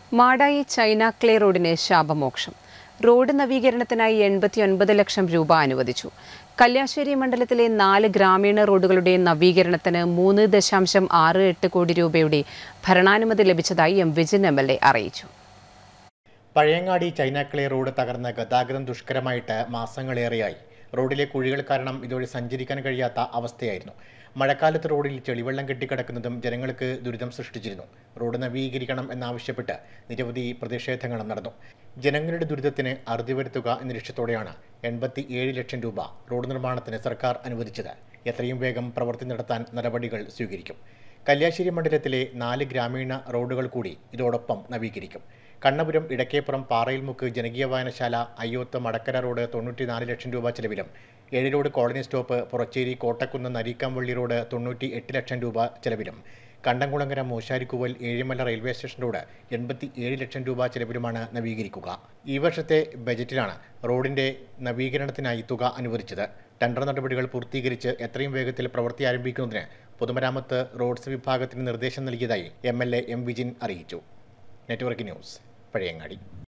Madayi China clay റോഡിന് ശാപമോക്ഷം road നവീകരണത്തിനായി എൺപത്തി ഒൻപത് ലക്ഷം രൂപ അനുവദിച്ചു കല്യാശ്ശേരി മണ്ഡലത്തിലെ നാല് ഗ്രാമീണ റോഡുകളുടെ നവീകരണത്തിന് മൂന്ന് ദശാംശം ആറ് എട്ട് കോടി രൂപയുടെ ഭരണാനുമതി ലഭിച്ചതായി M Vijin M L A അറിയിച്ചു പഴയങ്ങാടി ചൈനാക്കളെ റോഡ് തകർന്ന് ഗതാഗതം ദുഷ്കരമായിട്ട് മാസങ്ങളേറെയായി റോഡിലെ കുഴികൾ കാരണം ഇതുവഴി സഞ്ചരിക്കാൻ കഴിയാത്ത അവസ്ഥയായിരുന്നു മഴക്കാലത്ത് റോഡിൽ ചെളിവെള്ളം കെട്ടിക്കിടക്കുന്നതും ജനങ്ങൾക്ക് ദുരിതം സൃഷ്ടിച്ചിരുന്നു റോഡ് നവീകരിക്കണം എന്നാവശ്യപ്പെട്ട് നിരവധി പ്രതിഷേധങ്ങളും നടന്നു ജനങ്ങളുടെ ദുരിതത്തിന് അറുതി വരുത്തുക എന്ന ലക്ഷ്യത്തോടെയാണ് എൺപത്തി ഏഴ് ലക്ഷം രൂപ റോഡ് നിർമ്മാണത്തിന് സർക്കാർ അനുവദിച്ചത് എത്രയും വേഗം പ്രവൃത്തി നടത്താൻ നടപടികൾ സ്വീകരിക്കും കല്യാശ്ശേരി മണ്ഡലത്തിലെ നാല് ഗ്രാമീണ റോഡുകൾ കൂടി ഇതോടൊപ്പം നവീകരിക്കും കണ്ണപുരം ഇടക്കേപ്പുറം പാറയിൽമുക്ക് ജനകീയ വായനശാല അയ്യോത്ത് മടക്കര റോഡ് തൊണ്ണൂറ്റിനാല് ലക്ഷം രൂപ ചെലവിലും ഏഴ് road colony stop Puracheri Kottakkunnu Nareekkamvalli road തൊണ്ണൂറ്റി എട്ട് ലക്ഷം രൂപ ചെലവിലും Kandamkulangara Musharikkuval Ezhimala railway station road എൺപത്തി ഏഴ് ലക്ഷം രൂപ ചെലവിലുമാണ് നവീകരിക്കുക ഈ വർഷത്തെ ബജറ്റിലാണ് റോഡിന്റെ നവീകരണത്തിനായി തുക അനുവദിച്ചത് ടെൻഡർ നടപടികൾ പൂർത്തീകരിച്ച് എത്രയും വേഗത്തിൽ പ്രവൃത്തി ആരംഭിക്കുന്നതിന് പൊതുമരാമത്ത് റോഡ്സ് വിഭാഗത്തിന് നിർദ്ദേശം നൽകിയതായി M L A M Vijin അറിയിച്ചു നെറ്റ്വർക്ക് ന്യൂസ് പഴയങ്ങാടി